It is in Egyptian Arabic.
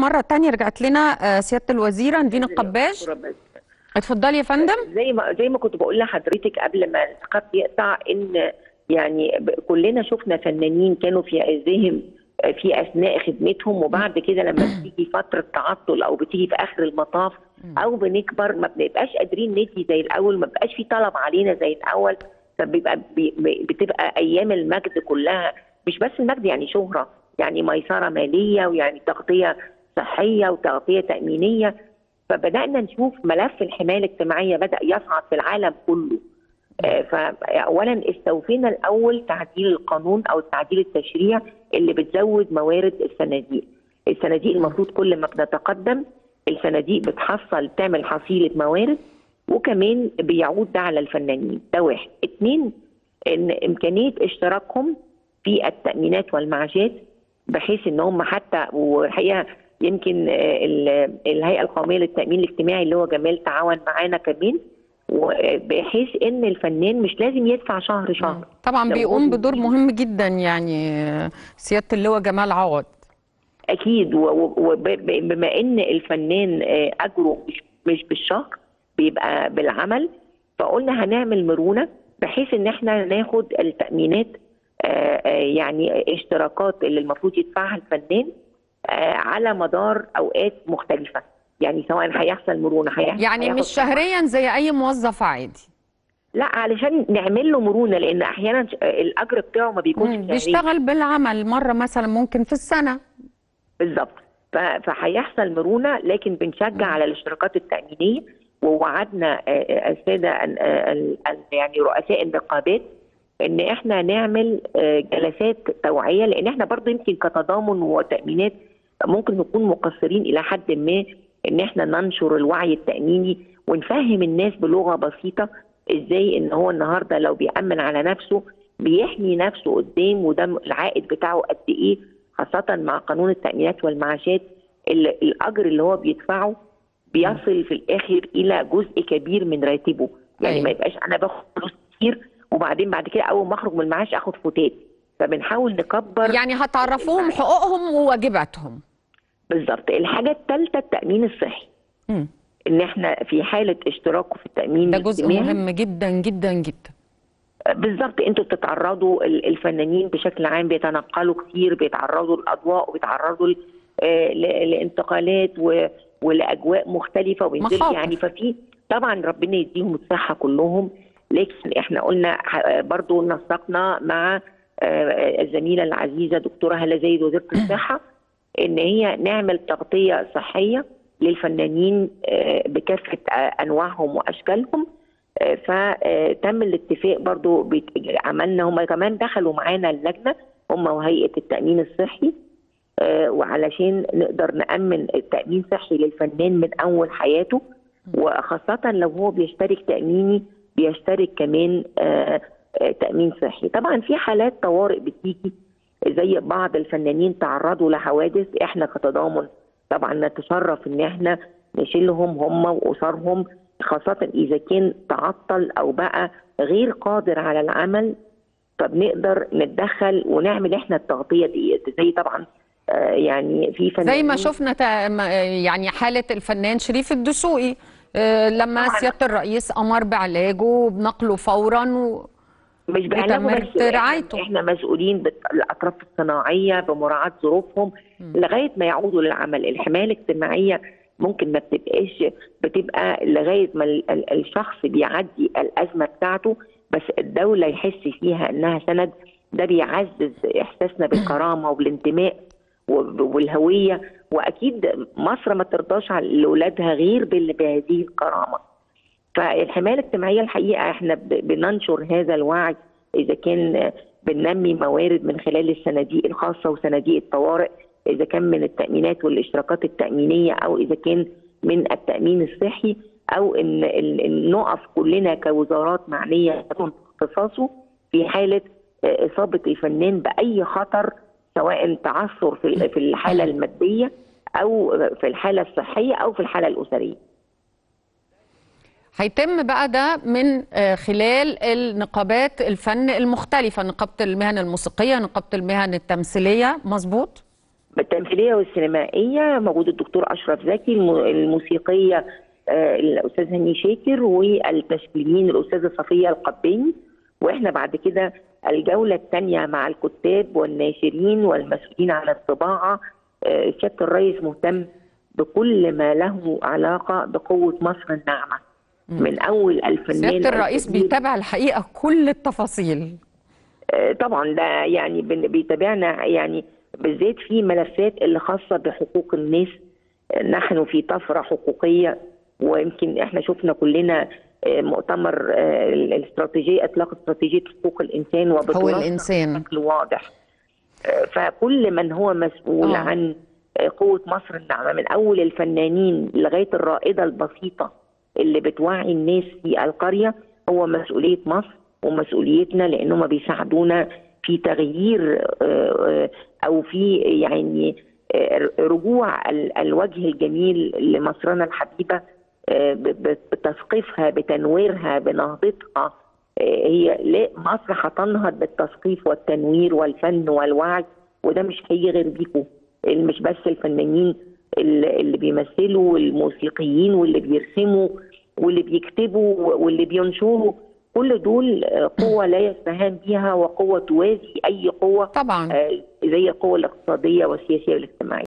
مرة تانية رجعت لنا آه، سيادة الوزيرة نبين القباش اتفضلي يا فندم زي ما زي ما كنت بقول لحضرتك قبل ما الخط يقطع ان يعني ب- كلنا شفنا فنانين كانوا في عزهم في اثناء خدمتهم وبعد كده لما بتيجي فتره تعطل او بتيجي في اخر المطاف او بنكبر ما بنبقاش قادرين ندي زي الاول ما بقاش في طلب علينا زي الاول فبيبقى بي- بي- بتبقى ايام المجد كلها مش بس المجد يعني شهره يعني ميسره ماليه ويعني تغطيه صحيه وتغطيه تامينيه فبدانا نشوف ملف الحمايه الاجتماعيه بدا يصعد في العالم كله آه، فاولا استوفينا الاول تعديل القانون او تعديل التشريع اللي بتزود موارد الصناديق الصناديق المفروض كل ما بنتقدم الصناديق بتحصل تعمل حصيله موارد وكمان بيعود ده على الفنانين ده واحد اتنين ان امكانيه اشتراكهم في التامينات والمعاشات بحيث ان هم حتى والحقيقه يمكن آه، ال- الهيئه القوميه للتامين الاجتماعي اللي هو جمال تعاون معانا كمان وبحيث ان الفنان مش لازم يدفع شهر شهر طبعا لو بيقوم هو بدور مهم جدا يعني آه، سيادة اللواء جمال عوض اكيد وبما ان الفنان آه، اجره مش مش بالشهر بيبقى بالعمل فقلنا هنعمل مرونه بحيث ان احنا ناخد التامينات آه، آه، يعني اشتراكات اللي المفروض يدفعها الفنان آه، على مدار اوقات مختلفه يعني سواء هيحصل مرونه هيحصل يعني هياخد مش شهريا زي أي موظف عادي لا علشان نعمل له مرونه لان احيانا ش- الاجر بتاعه ما بيكونش مم، شهري. بيشتغل بالعمل مرة مثلا ممكن في السنة بالظبط ف- فهيحصل مرونه لكن بنشجع على الاشتراكات التامينيه ووعدنا آه، آه، الساده ال- ال- ال- يعني رؤساء النقابات ان احنا نعمل آه، جلسات توعيه لان احنا برضه يمكن كتضامن وتامينات ممكن نكون مقصرين الى حد ما ان احنا ننشر الوعي التاميني ونفهم الناس بلغه بسيطه ازاي ان هو النهارده لو بيامن على نفسه بيحمي نفسه قدام وده العائد بتاعه قد ايه خاصه مع قانون التامينات والمعاشات ال- الاجر اللي هو بيدفعه بيصل في الاخر الى جزء كبير من راتبه يعني أيوة. ما يبقاش انا باخد فلوس كتير وبعدين بعد كده اول ما اخرج من المعاش اخد فتات فبنحاول نكبر يعني هتعرفوهم حقوقهم وواجباتهم بالظبط الحاجه الثالثه التامين الصحي مم. ان احنا في حاله اشتراكه في التامين ده جزء الاجتماعي مهم جدا جدا جدا بالظبط انتوا بتتعرضوا ال- الفنانين بشكل عام بيتنقلوا كتير بيتعرضوا لاضواء وبيتعرضوا ل- آه، ل- لانتقالات و- ولاجواء مختلفه وبينزلوا مخاطر. يعني ففي طبعا ربنا يديهم الصحه كلهم لكن احنا قلنا ح- برضو نسقنا مع آه، الزميله العزيزه دكتوره هلا زايد وزيره الصحه ان هي نعمل تغطيه صحيه للفنانين آه، بكافه آه، انواعهم واشكالهم آه، فتم الاتفاق برضو بيت- عملنا هم كمان دخلوا معانا اللجنه هم وهيئه التامين الصحي آه، وعلشان نقدر نامن التامين صحي للفنان من اول حياته وخاصه لو هو بيشترك تاميني بيشترك كمان آه، آه، تامين صحي طبعا في حالات طوارئ بتيجي زي بعض الفنانين تعرضوا لحوادث احنا كتضامن طبعا نتشرف ان احنا نشيلهم هم واسرهم خاصه اذا كان تعطل او بقى غير قادر على العمل فبنقدر نتدخل ونعمل احنا التغطيه دي زي طبعا آه، يعني في فنانين زي ما شفنا تا- ما- يعني حالة الفنان شريف الدسوقي آه، لما طبعاً. سيادة الرئيس أمر بعلاجه وبنقله فورا و... مش بعلاجه وتمت بس إحنا- رعايته. احنا مسؤولين بالاطراف الصناعيه بمراعاه ظروفهم لغايه ما يعودوا للعمل الحمايه الاجتماعيه ممكن ما بتبقاش بتبقى لغايه ما ال- ال- الشخص بيعدي الازمه بتاعته بس الدوله يحس فيها انها سند ده بيعزز احساسنا بالكرامه والانتماء وب- والهويه واكيد مصر ما ترضاش على لاولادها غير بال- بهذه الكرامه فالحمايه الاجتماعيه الحقيقه احنا ب- بننشر هذا الوعي اذا كان بننمي موارد من خلال الصناديق الخاصه وصناديق الطوارئ اذا كان من التامينات والاشتراكات التامينيه او اذا كان من التامين الصحي او ان ال- ال- نقف كلنا كوزارات معنيه يكون اختصاصه في حاله آه، اصابه الفنان باي خطر سواء تعثر في ال- في الحاله الماديه او في الحاله الصحيه او في الحاله الاسريه هيتم بقى ده من آه، خلال النقابات الفن المختلفة نقابة المهن الموسيقية نقابة المهن التمثيلية مظبوط؟ التمثيليه والسينمائيه موجود الدكتور اشرف زكي الم- الموسيقيه آه، الاستاذ هاني شاكر والتشكيليين الاستاذه صفيه القباني واحنا بعد كده الجوله الثانيه مع الكتاب والناشرين والمسؤولين على الطباعه آه، سياده الرئيس مهتم بكل ما له علاقه بقوه مصر الناعمه من اول الفنان سياده الرئيس الكبير بيتابع الحقيقه كل التفاصيل آه، طبعا ده يعني بن- بيتابعنا يعني بالذات في ملفات اللي خاصه بحقوق الناس آه، نحن في طفره حقوقيه ويمكن احنا شفنا كلنا آه، مؤتمر آه، الاستراتيجيه اطلاق استراتيجيه حقوق الانسان هو وبتنسق الانسان بشكل واضح آه، فكل من هو مسؤول آه. عن آه، قوه مصر الناعمه من اول الفنانين لغايه الرائده البسيطه اللي بتوعي الناس في القريه هو مسؤوليه مصر ومسؤوليتنا لانهم بيساعدونا في تغيير آه، آه، او في يعني آه، رجوع ال- الوجه الجميل لمصرنا الحبيبه آه، ب- ب- بتثقيفها بتنويرها بنهضتها آه، هي لا مصر هتنهض بالتثقيف والتنوير والفن والوعي وده مش هيجي غير بيكم مش بس الفنانين اللي اللي بيمثلوا والموسيقيين واللي بيرسموا واللي بيكتبوا واللي بينشروا كل دول آه، قوة لا يستهان بها وقوة توازي أي قوة طبعا آه، زي القوة الاقتصادية والسياسية والاجتماعية